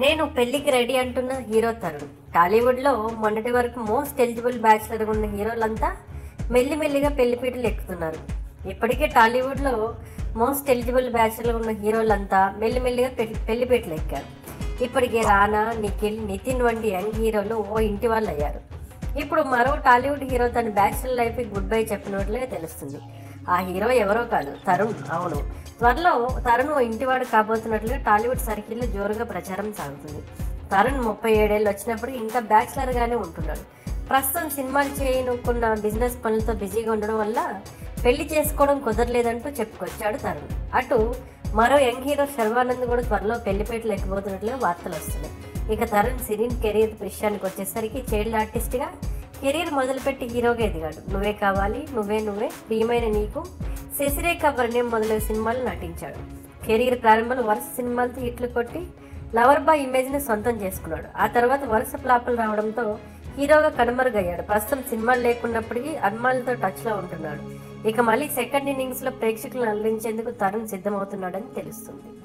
నేను పెళ్లికి రెడీ అంటున్న హీరో తరుణ్ టాలీవుడ్లో మొన్నటి వరకు మోస్ట్ ఎలిజిబుల్ బ్యాచులర్ ఉన్న హీరోలంతా మెల్లిమెల్లిగా పెళ్లిపీటలు ఎక్కుతున్నారు ఇప్పటికే టాలీవుడ్లో మోస్ట్ ఎలిజిబుల్ బ్యాచులర్ ఉన్న హీరోలంతా మెల్లిమెల్లిగా పెళ్లి పెళ్లిపీటలు ఎక్కారు ఇప్పటికే రానా నిఖిల్ నితిన్ వంటి యంగ్ హీరోలు ఓ ఇంటి వాళ్ళు అయ్యారు ఇప్పుడు మరో టాలీవుడ్ హీరో తన బ్యాచులర్ లైఫ్ గుడ్ బై చెప్పినట్లే తెలుస్తుంది ఆ హీరో ఎవరో కాదు తరుణ్ అవును త్వరలో తరుణ్ ఓ ఇంటివాడు కాబోతున్నట్లుగా టాలీవుడ్ సర్కిల్లో జోరుగా ప్రచారం సాగుతుంది తరుణ్ ముప్పై ఏడేళ్ళు వచ్చినప్పుడు ఇంకా బ్యాచులర్ గానే ఉంటున్నాడు ప్రస్తుతం సినిమాలు చేయనుకున్న బిజినెస్ పనులతో బిజీగా ఉండడం వల్ల పెళ్లి చేసుకోవడం కుదరలేదంటూ చెప్పుకొచ్చాడు తరుణ్ అటు మరో యంగ్ హీరో శర్వానంద్ కూడా త్వరలో పెళ్లిపేటలు ఎక్కబోతున్నట్లుగా వార్తలు వస్తున్నాయి ఇక తరుణ్ సినీ కెరీర్ విషయానికి వచ్చేసరికి చైల్డ్ ఆర్టిస్ట్గా కెరీర్ మొదలుపెట్టి హీరోగా ఎదిగాడు నువ్వే కావాలి నువ్వే నువ్వే ప్రియమైన నీకు శశిరేఖ వర్ణ్యం మొదలైన సినిమాలు నటించాడు కెరీర్ ప్రారంభంలో వరుస సినిమాలతో హిట్లు కొట్టి లవర్ బాయ్ ఇమేజ్ని సొంతం చేసుకున్నాడు ఆ తర్వాత వరుస ఫ్లాపులు రావడంతో హీరోగా కనుమరుగయ్యాడు ప్రస్తుతం సినిమాలు లేకున్నప్పటికీ అభిమానులతో టచ్లో ఉంటున్నాడు ఇక మళ్ళీ సెకండ్ ఇన్నింగ్స్లో ప్రేక్షకులను అలరించేందుకు తరుణ్ సిద్ధమవుతున్నాడని తెలుస్తుంది